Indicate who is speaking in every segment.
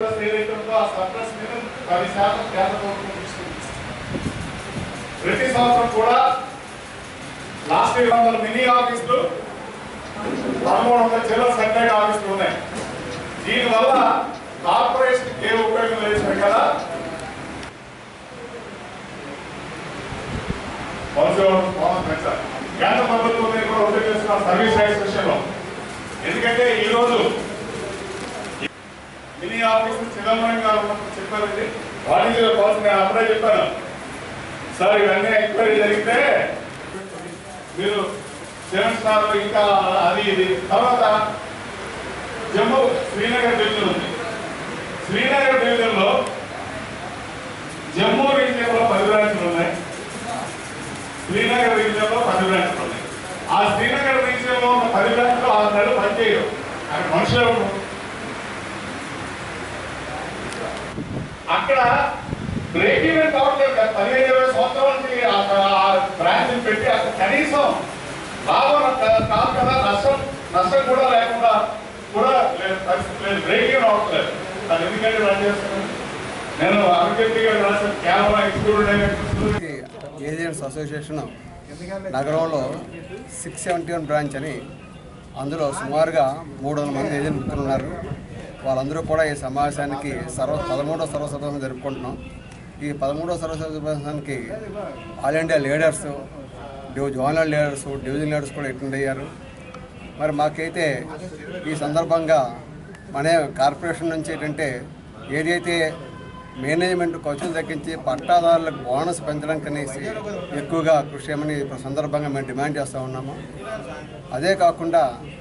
Speaker 1: ఏదైతే ఉందో ఆ సర్ప్లస్ మీద పది శాతం కేంద్ర ప్రభుత్వం తీసుకుంది ప్రతి సంవత్సరం కూడా లాస్ట్ ఇయర్ వందల మినీ ఆఫీసులు పదమూడు వందల జిల్లా సెంట్రల్ ఆఫీసులు ఉన్నాయి దీనివల్ల కార్పొరేషన్ ఏ ఉపయోగం లేదు కదా పౌరుషం బాగుంది పెంచాలి కేంద్ర ప్రభుత్వం మీద కూడా ఒత్తిడి చేస్తున్న సర్వీస్ రైట్స్ విషయంలో ఎందుకంటే ఈ రోజు మినీ ఆఫీస్ చిదంబరం గారు ఉన్నప్పుడు చెప్పారండి వాణిజ్య కోసం నేను అప్పుడే చెప్పాను సార్ ఇవన్నీ ఎంక్వైరీ జరిగితే మీరు సెవెన్ స్టార్ ఇంకా అది ఇది తర్వాత జమ్మూ శ్రీనగర్ డివిజన్ ఉంది శ్రీనగర్ డివిజన్ లో జమ్మూ రీజియన్ లో పది బ్రాంచ్లు ఉన్నాయి శ్రీనగర్ రీజియన్ లో పది బ్రాంచ్లు ఉన్నాయి ఆ శ్రీనగర్ రీజియన్ లో ఉన్న పది బ్రాంచ్లు ఆరు నెలలు పనిచేయవు అక్కడ మనుషులు ఎవరు? అక్కడ బ్రేక్ ఈవెన్ కావట్లేదు కదా పదిహేను ఇరవై సంవత్సరాల నుంచి ఆ బ్రాంచ్ పెట్టి అక్కడ కనీసం లాభం కా- కాదు కదా నష్టం నష్టం కూడా లేకుండా కూడా లేదు పరిస్థితి లేదు బ్రేక్ ఈవెన్ అవ్వట్లేదు అది ఎందుకంటే రన్ చేస్తున్నాను నేను అభివృద్ధి గారు రాసిన కేవలం ఎగ్జిక్యూటివ్
Speaker 2: ఏజెంట్స్ అసోసియేషన్ నగరంలో సిక్స్ సెవెంటీ వన్ బ్రాంచ్ అని అందులో సుమారుగా మూడు వందల మంది ఏజెంట్ మిత్రులు ఉన్నారు వాళ్ళందరూ కూడా ఈ సమావేశానికి సర్వ పదమూడో సర్వసభ్యం జరుపుకుంటున్నాం ఈ పదమూడో సర్వసభ్యానికి all India leaders div zonal leaders division leaders కూడా అటెండ్ అయ్యారు మరి మాకైతే ఈ సందర్భంగా మన కార్పొరేషన్ నుంచి ఏంటంటే ఏదైతే మేనేజ్మెంట్ ఖర్చులు తగ్గించి పట్టాదారులకు బోనస్ పెంచడానికి అనేసి ఎక్కువగా కృషి చేయమని ఇప్పుడు సందర్భంగా మేము డిమాండ్ చేస్తూ ఉన్నాము అదే కాకుండా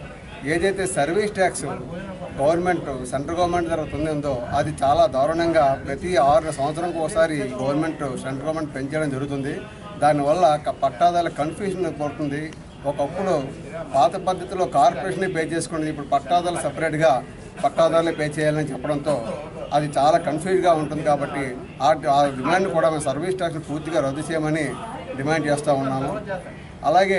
Speaker 2: ఏదైతే service tax government central government జరుగుతుంది ఉందో అది చాలా దారుణంగా ప్రతి ఆరు సంవత్సరంకి ఒకసారి గవర్నమెంట్ సెంట్రల్ గవర్నమెంట్ పెంచడం జరుగుతుంది దానివల్ల క- పట్టాదారుల కన్ఫ్యూజన్ పడుతుంది ఒకప్పుడు పాత పద్ధతిలో కార్పొరేషన్ పే చేసుకునేది ఇప్పుడు పట్టాదారులు సపరేట్గా పట్టాదారులే పే చేయాలని చెప్పడంతో అది చాలా కన్ఫ్యూజ్గా ఉంటుంది కాబట్టి ఆ ఆ డిమాండ్ కూడా మేము సర్వీస్ ట్యాక్స్ పూర్తిగా రద్దు చేయమని డిమాండ్ చేస్తూ ఉన్నాము అలాగే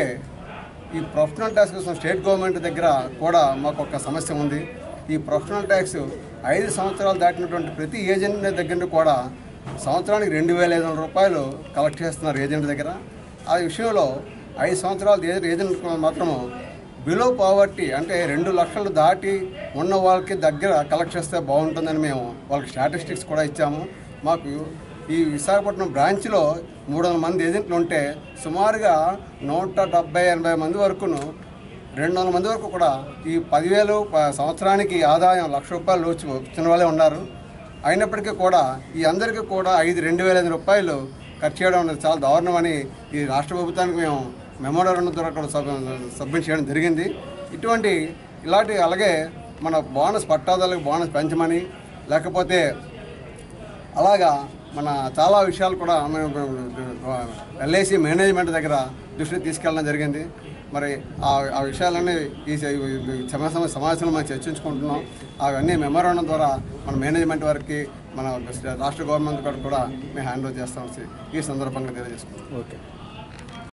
Speaker 2: ఈ ప్రొఫెషనల్ ట్యాక్స్ కోసం స్టేట్ గవర్నమెంట్ దగ్గర కూడా మాకు ఒక సమస్య ఉంది ఈ ప్రొఫెషనల్ ట్యాక్స్ ఐదు సంవత్సరాలు దాటినటువంటి ప్రతి ఏజెంట్ దగ్గర కూడా సంవత్సరానికి రెండు వేల ఐదు వందల రూపాయలు కలెక్ట్ చేస్తున్నారు ఏజెంట్ దగ్గర ఆ విషయంలో ఐదు సంవత్సరాలు ఏజెంట్ ఏజెంట్ మాత్రము బిలో పావర్టీ అంటే రెండు లక్షలు దాటి ఉన్న వాళ్ళకి దగ్గర కలెక్ట్ చేస్తే బాగుంటుందని మేము వాళ్ళకి స్టాటిస్టిక్స్ కూడా ఇచ్చాము మాకు ఈ విశాఖపట్నం బ్రాంచ్లో మూడు వందల మంది ఏజెంట్లు ఉంటే సుమారుగా నూట డెబ్బై ఎనభై మంది వరకును రెండు వందల మంది వరకు కూడా ఈ పదివేలు ప- సంవత్సరానికి ఆదాయం లక్ష రూపాయలు వచ్చి వచ్చిన వాళ్ళే ఉన్నారు అయినప్పటికీ కూడా ఈ అందరికీ కూడా ఐదు రెండు వేల ఐదు రూపాయలు ఖర్చు చేయడం అనేది చాలా దారుణమని ఈ రాష్ట్ర ప్రభుత్వానికి మేము మెమోరాండం ద్వారా కూడా సబ్ సబ్మిట్ చేయడం జరిగింది ఇటువంటి ఇలాంటి అలాగే మన బోనస్ పట్టాదారులకు బోనస్ పెంచమని లేకపోతే అలాగా మన చాలా విషయాలు కూడా ఎల్ఐసి మేనేజ్మెంట్ దగ్గర దృష్టికి తీసుకెళ్ళడం జరిగింది మరి ఆ ఆ విషయాలన్నీ ఈ స- ఈ సమావేశం సమావేశంలో మనం చర్చించుకుంటున్నాం అవన్నీ మెమోరాండం ద్వారా మన మేనేజ్మెంట్ వారికి మన రాష్ట్ర గవర్నమెంట్ కూడా కూడా మేము హ్యాండ్ ఓవర్ చేస్తామని ఈ సందర్భంగా తెలియజేసుకుంటాం
Speaker 3: ఓకే